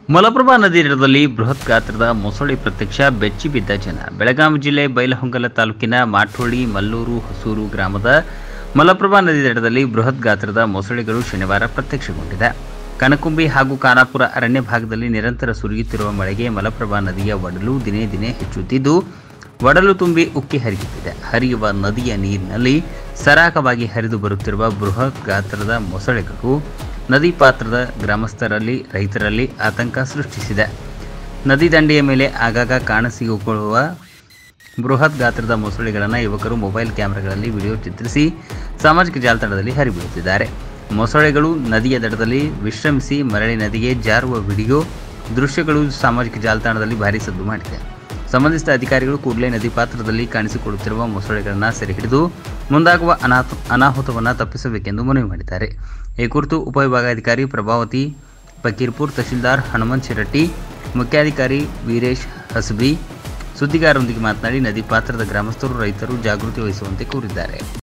ಮಲಪ್ರಭಾ ನದಿ ದಡದಲ್ಲಿ ಬೃಹತ್ ಗಾತ್ರದ ಮೊಸಳೆ ಪ್ರತ್ಯಕ್ಷ ಬೆಚ್ಚಿ ಬಿದ್ದ ಜನ ಬೆಳಗಾವಿ ಜಿಲ್ಲೆ ಬೈಲಹೊಂಗಲ ತಾಲೂಕಿನ ಮಾಠೋಳಿ ಮಲ್ಲೂರು ಹೊಸೂರು ಗ್ರಾಮದ ಮಲಪ್ರಭಾ ನದಿ ದಡದಲ್ಲಿ ಬೃಹತ್ ಗಾತ್ರದ ಮೊಸಳೆಗಳು ಶನಿವಾರ ಪ್ರತ್ಯಕ್ಷಗೊಂಡಿದೆ ಕನಕುಂಬಿ ಹಾಗೂ ಖಾನಾಪುರ ಅರಣ್ಯ ಭಾಗದಲ್ಲಿ ನಿರಂತರ ಸುರಿಯುತ್ತಿರುವ ಮಳೆಗೆ ಮಲಪ್ರಭಾ ನದಿಯ ಒಡಲು ದಿನೇ ದಿನೇ ಹೆಚ್ಚುತ್ತಿದ್ದು ಒಡಲು ತುಂಬಿ ಉಕ್ಕಿ ಹರಿಯುತ್ತಿದೆ ಹರಿಯುವ ನದಿಯ ನೀರಿನಲ್ಲಿ ಸರಾಗವಾಗಿ ಹರಿದು ಬರುತ್ತಿರುವ ಬೃಹತ್ ಗಾತ್ರದ ಮೊಸಳೆಗಳು ನದಿ ಪಾತ್ರದ ಗ್ರಾಮಸ್ಥರಲ್ಲಿ ರೈತರಲ್ಲಿ ಆತಂಕ ಸೃಷ್ಟಿಸಿದೆ ನದಿ ದಂಡೆಯ ಮೇಲೆ ಆಗಾಗ ಕಾಣಸಿಕೊಳ್ಳುವ ಬೃಹತ್ ಗಾತ್ರದ ಮೊಸಳೆಗಳನ್ನು ಯುವಕರು ಮೊಬೈಲ್ ಕ್ಯಾಮೆರಾಗಳಲ್ಲಿ ವಿಡಿಯೋ ಚಿತ್ರಿಸಿ ಸಾಮಾಜಿಕ ಜಾಲತಾಣದಲ್ಲಿ ಹರಿಬಿಡುತ್ತಿದ್ದಾರೆ ಮೊಸಳೆಗಳು ನದಿಯ ದಡದಲ್ಲಿ ವಿಶ್ರಮಿಸಿ ಮರಳಿ ನದಿಗೆ ಜಾರುವ ವಿಡಿಯೋ ದೃಶ್ಯಗಳು ಸಾಮಾಜಿಕ ಜಾಲತಾಣದಲ್ಲಿ ಭಾರಿ ಸದ್ದು ಮಾಡಿದೆ ಸಂಬಂಧಿಸಿದ ಅಧಿಕಾರಿಗಳು ಕೂಡಲೇ ನದಿ ಪಾತ್ರದಲ್ಲಿ ಕಾಣಿಸಿಕೊಳ್ಳುತ್ತಿರುವ ಮೊಸಳೆಗಳನ್ನು ಸೆರೆ ಹಿಡಿದು ಮುಂದಾಗುವ ಅನಾಥ ಅನಾಹುತವನ್ನು ತಪ್ಪಿಸಬೇಕೆಂದು ಮನವಿ ಮಾಡಿದ್ದಾರೆ ಈ ಕುರಿತು ಉಪವಿಭಾಗಾಧಿಕಾರಿ ಪ್ರಭಾವತಿ ಫಕೀರ್ಪುರ್ ತಹಶೀಲ್ದಾರ್ ಹನುಮಂತ್ ಶಿರಟ್ಟಿ ಮುಖ್ಯಾಧಿಕಾರಿ ವೀರೇಶ್ ಹಸ್ಬಿ ಸುದ್ದಿಗಾರರೊಂದಿಗೆ ಮಾತನಾಡಿ ನದಿ ಪಾತ್ರದ ಗ್ರಾಮಸ್ಥರು ರೈತರು ಜಾಗೃತಿ ವಹಿಸುವಂತೆ ಕೋರಿದ್ದಾರೆ